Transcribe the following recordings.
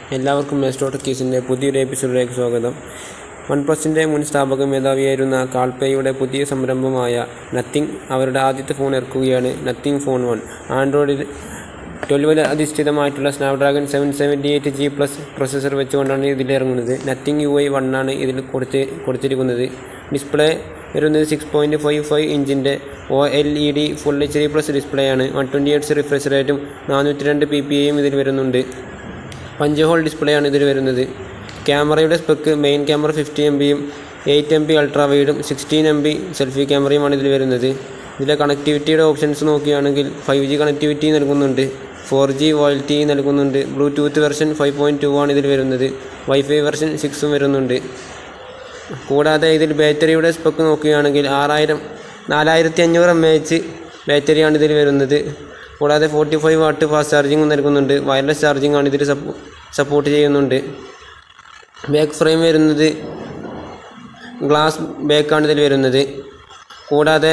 എല്ലാവർക്കും മെസ്റ്റോട്ട് കേസിൻ്റെ പുതിയൊരു എപ്പിസോഡിലേക്ക് സ്വാഗതം വൺ പ്ലസിൻ്റെ മുൻ സ്ഥാപക മേധാവിയായിരുന്ന കാൾപേയുടെ പുതിയ സംരംഭമായ നത്തിങ് അവരുടെ ആദ്യത്തെ ഫോൺ ഇറക്കുകയാണ് നത്തിങ് ഫോൺ വൺ ആൻഡ്രോയിഡിൽ ട്വൽവിൽ അധിഷ്ഠിതമായിട്ടുള്ള Snapdragon seven seventy eight G plus processor വെച്ചുകൊണ്ടാണ് ഇതിൽ ഇറങ്ങുന്നത് നത്തിങ് യു ഐ വൺ ആണ് ഇതിൽ കൊടുത്ത് കൊടുത്തിരിക്കുന്നത് ഡിസ്പ്ലേ വരുന്നത് സിക്സ് പോയിൻറ്റ് ഫൈവ് ഫൈവ് ഇഞ്ചിൻ്റെ O L E D full H D plus display ആണ് വൺ ട്വൻറ്റി എയ്റ്റ്സ് റിഫ്രഷ് റേറ്റും നാനൂറ്റി രണ്ട് പി പി ഐയും ഇതിൽ വരുന്നുണ്ട് പഞ്ച് ഹോൾ ഡിസ്പ്ലേ ആണ് ഇതിൽ വരുന്നത് ക്യാമറയുടെ spec main camera fifty M ബിയും എയ്റ്റ് എം ബി അൾട്രാ വൈഡും സിക്സ്റ്റീൻ എം ബി സെൽഫി ക്യാമറയുമാണ് ഇതിൽ വരുന്നത് ഇതിലെ കണക്ടിവിറ്റിയുടെ ഓപ്ഷൻസ് നോക്കുകയാണെങ്കിൽ ഫൈവ് ജി കണക്ടിവിറ്റി നൽകുന്നുണ്ട് ഫോർ ജി വോൾറ്റി നൽകുന്നുണ്ട് Bluetooth version five point two ആണ് ഇതിൽ വരുന്നത് വൈഫൈ വെർഷൻ സിക്സും വരുന്നുണ്ട് കൂടാതെ ഇതിൽ ബാറ്ററിയുടെ സ്പെക്ക് നോക്കുകയാണെങ്കിൽ ആറായിരം നാലായിരത്തി അഞ്ഞൂറ് എം എച്ച് ബാറ്ററിയാണ് ഇതിൽ വരുന്നത് കൂടാതെ forty five watt fast charging നൽകുന്നുണ്ട് വയർലെസ് ചാർജിങ് ആണ് ഇതിൽ സപ്പോർട്ട് ചെയ്യുന്നുണ്ട് ബാക്ക് ഫ്രെയിം വരുന്നത് ഗ്ലാസ് ബാക്കാണ് ഇതിൽ വരുന്നത് കൂടാതെ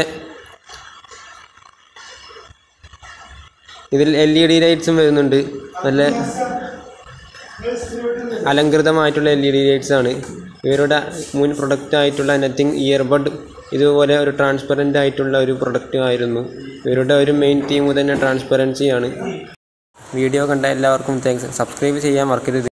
ഇതിൽ എൽ ഇ ഡി ലൈറ്റ്സും വരുന്നുണ്ട് നല്ല അലങ്കൃതമായിട്ടുള്ള എൽ ഇ ഡി ലൈറ്റ്സ് ആണ് ഇവരുടെ മുൻ പ്രൊഡക്റ്റ് ആയിട്ടുള്ള നത്തിങ് ഇയർബഡ് ഇതുപോലെ ഒരു ട്രാൻസ്പെറൻ്റ് ആയിട്ടുള്ള ഒരു പ്രൊഡക്റ്റ് ആയിരുന്നു ഇവരുടെ ഒരു മെയിൻ തീം തന്നെ ട്രാൻസ്പെറൻസി ആണ് വീഡിയോ കണ്ട എല്ലാവർക്കും താങ്ക്സ് സബ്സ്ക്രൈബ് ചെയ്യാൻ മറക്കരുത്